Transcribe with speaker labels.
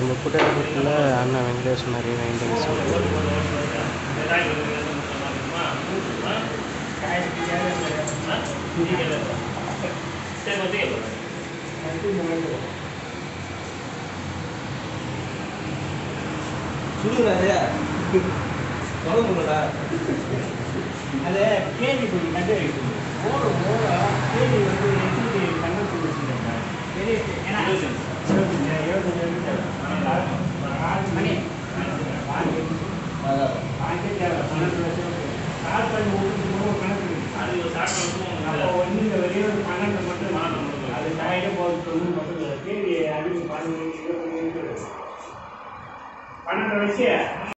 Speaker 1: இந்த புட்டேரப்பட்டில் அண்ணன் வெங்கடேஷ் மாதிரி வெங்கடேஷ்
Speaker 2: சுடுறாரு தொடங்குங்களா
Speaker 3: அதை கேள்வி கொஞ்சம் கண்டு வைக்கணும் ஓடும் ஓட கேள்வி வந்து எப்படி கண்ணு வச்சுருக்காங்க பெரிய ஏன்னா இருபத்தஞ்சு இருபத்தஞ்சு மணி வாங்கி தேவை பன்னெண்டு லட்சம் ஸ்டார்ட் பண்ணி முடிச்சு கணக்கு அப்போ வந்து இந்த வெளியே பன்னெண்டு மட்டும் அது டாயிலே போகுது தொண்ணூறு மட்டும் கேள்வி அறிவு பதினஞ்சு இருபத்தஞ்சு இருக்குது பன்னெண்டு வச்சு